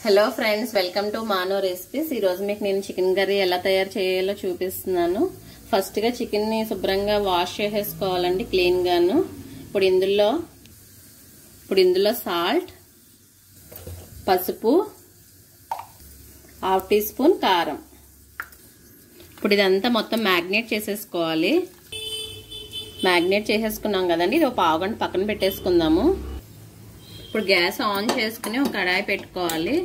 hello friends welcome to Mano recipes ఈరోజు మీకు నేను చికెన్ కర్రీ ఎలా తయారు చేయాలో చూపిస్తున్నాను ఫస్ట్గా చికెన్ని శుభ్రంగా వాష్ చేసేసుకోవాలండి క్లీన్గాను ఇప్పుడు ఇందులో ఇప్పుడు ఇందులో సాల్ట్ పసుపు హాఫ్ టీ స్పూన్ కారం ఇప్పుడు ఇదంతా మొత్తం మ్యాగ్నేట్ చేసేసుకోవాలి మ్యాగ్నేట్ చేసేసుకున్నాం కదండి ఇది ఒక పావు గంట పక్కన పెట్టేసుకుందాము ఇప్పుడు గ్యాస్ ఆన్ చేసుకుని ఒక కడాయి పెట్టుకోవాలి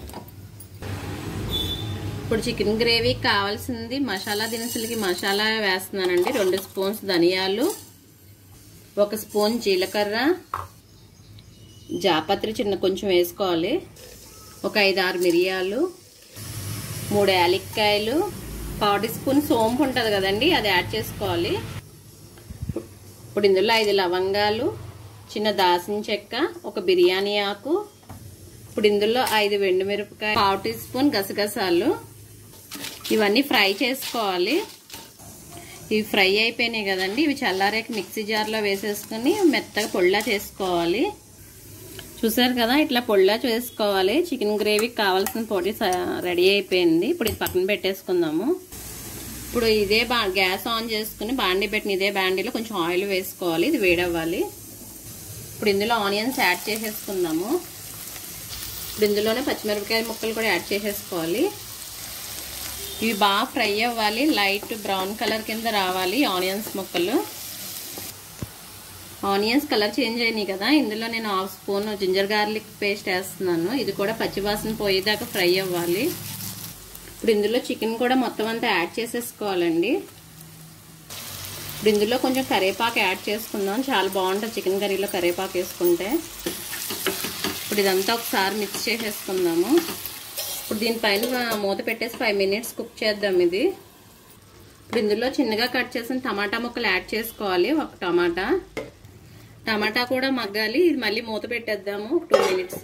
ఇప్పుడు చికెన్ గ్రేవీకి కావాల్సింది మసాలా దినుసులకి మసాలా వేస్తున్నానండి రెండు స్పూన్స్ ధనియాలు ఒక స్పూన్ జీలకర్ర జాపత్రి చిన్న కొంచెం వేసుకోవాలి ఒక ఐదు ఆరు మిరియాలు మూడు యాలక్కాయలు పావు స్పూన్ సోంపు ఉంటుంది కదండి అది యాడ్ చేసుకోవాలి ఇప్పుడు ఇందులో ఐదు లవంగాలు చిన్న దాసిన చెక్క ఒక బిర్యానీ ఆకు ఇప్పుడు ఇందులో ఐదు మిరపకాయ పావు టీ స్పూన్ గసగసాలు ఇవన్నీ ఫ్రై చేసుకోవాలి ఇవి ఫ్రై అయిపోయినాయి కదండి ఇవి చల్లారేకి మిక్సీ జార్లో వేసేసుకుని మెత్తగా పొడిలా చేసుకోవాలి చూసారు కదా ఇట్లా పొడిలా చేసుకోవాలి చికెన్ గ్రేవీకి కావాల్సిన పొడి రెడీ అయిపోయింది ఇప్పుడు ఇది పక్కన పెట్టేసుకుందాము ఇప్పుడు ఇదే బా గ్యాస్ ఆన్ చేసుకుని బాండీ పెట్టిన ఇదే బాండీలో కొంచెం ఆయిల్ వేసుకోవాలి ఇది వేడవ్వాలి ఇప్పుడు ఇందులో ఆనియన్స్ యాడ్ చేసేసుకుందాము ఇప్పుడు ఇందులోనే పచ్చిమిరపకాయ ముక్కలు కూడా యాడ్ చేసేసుకోవాలి ఇవి బాగా ఫ్రై అవ్వాలి లైట్ బ్రౌన్ కలర్ కింద రావాలి ఆనియన్స్ ముక్కలు ఆనియన్స్ కలర్ చేంజ్ అయినాయి కదా ఇందులో నేను half spoon ginger garlic paste వేస్తున్నాను ఇది కూడా పచ్చివాసన పోయేదాకా ఫ్రై అవ్వాలి ఇప్పుడు ఇందులో చికెన్ కూడా మొత్తం అంతా యాడ్ చేసేసుకోవాలండి ఇప్పుడు ఇందులో కొంచెం కరివేపాకు యాడ్ చేసుకుందాం చాలా బాగుంటుంది చికెన్ కర్రీలో కరివేపాకు వేసుకుంటే ఇప్పుడు ఇదంతా ఒకసారి మిక్స్ చేసేసుకుందాము ఇప్పుడు దీనిపైన మూత పెట్టేసి ఫైవ్ మినిట్స్ కుక్ చేద్దాం ఇది ఇప్పుడు ఇందులో చిన్నగా కట్ చేసిన టమాటా ముక్కలు యాడ్ చేసుకోవాలి ఒక టమాటా టమాటా కూడా మగ్గాలి ఇది మళ్ళీ మూత పెట్టేద్దాము టూ మినిట్స్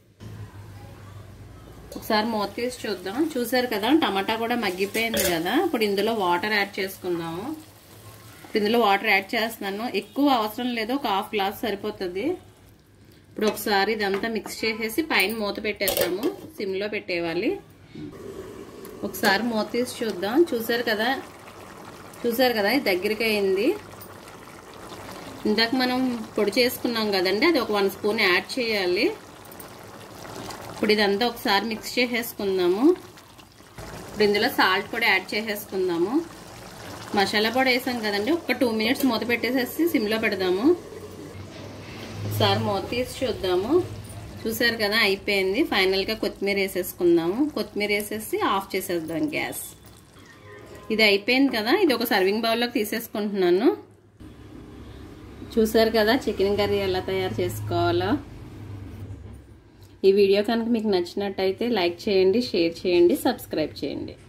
ఒకసారి మూత తీసి చూద్దాం చూసారు కదా టమాటా కూడా మగ్గిపోయింది కదా ఇప్పుడు ఇందులో వాటర్ యాడ్ చేసుకుందాము ఇప్పుడు ఇందులో వాటర్ యాడ్ చేస్తున్నాను ఎక్కువ అవసరం లేదు ఒక హాఫ్ గ్లాస్ సరిపోతుంది ఇప్పుడు ఒకసారి ఇదంతా మిక్స్ చేసేసి పైన మూత పెట్టేద్దాము సిమ్లో పెట్టేవాలి ఒకసారి మూత తీసి చూద్దాం చూసారు కదా చూసారు కదా దగ్గరికి అయింది ఇందాక మనం పొడి చేసుకున్నాం కదండి అది ఒక వన్ స్పూన్ యాడ్ చేయాలి ఇప్పుడు ఇదంతా ఒకసారి మిక్స్ చేసేసుకుందాము ఇప్పుడు ఇందులో సాల్ట్ కూడా యాడ్ చేసేసుకుందాము మసాలా పొడి వేసాం కదండి ఒక టూ మినిట్స్ మూత పెట్టేసేసి సిమ్లో పెడదాము ఒకసారి మూత తీసి చూద్దాము చూసారు కదా అయిపోయింది ఫైనల్గా కొత్తిమీర వేసేసుకుందాము కొత్తిమీర వేసేసి ఆఫ్ చేసేద్దాం గ్యాస్ ఇది అయిపోయింది కదా ఇది ఒక సర్వింగ్ బౌల్లోకి తీసేసుకుంటున్నాను చూసారు కదా చికెన్ కర్రీ ఎలా తయారు చేసుకోవాలో ఈ వీడియో కనుక మీకు నచ్చినట్టయితే లైక్ చేయండి షేర్ చేయండి సబ్స్క్రైబ్ చేయండి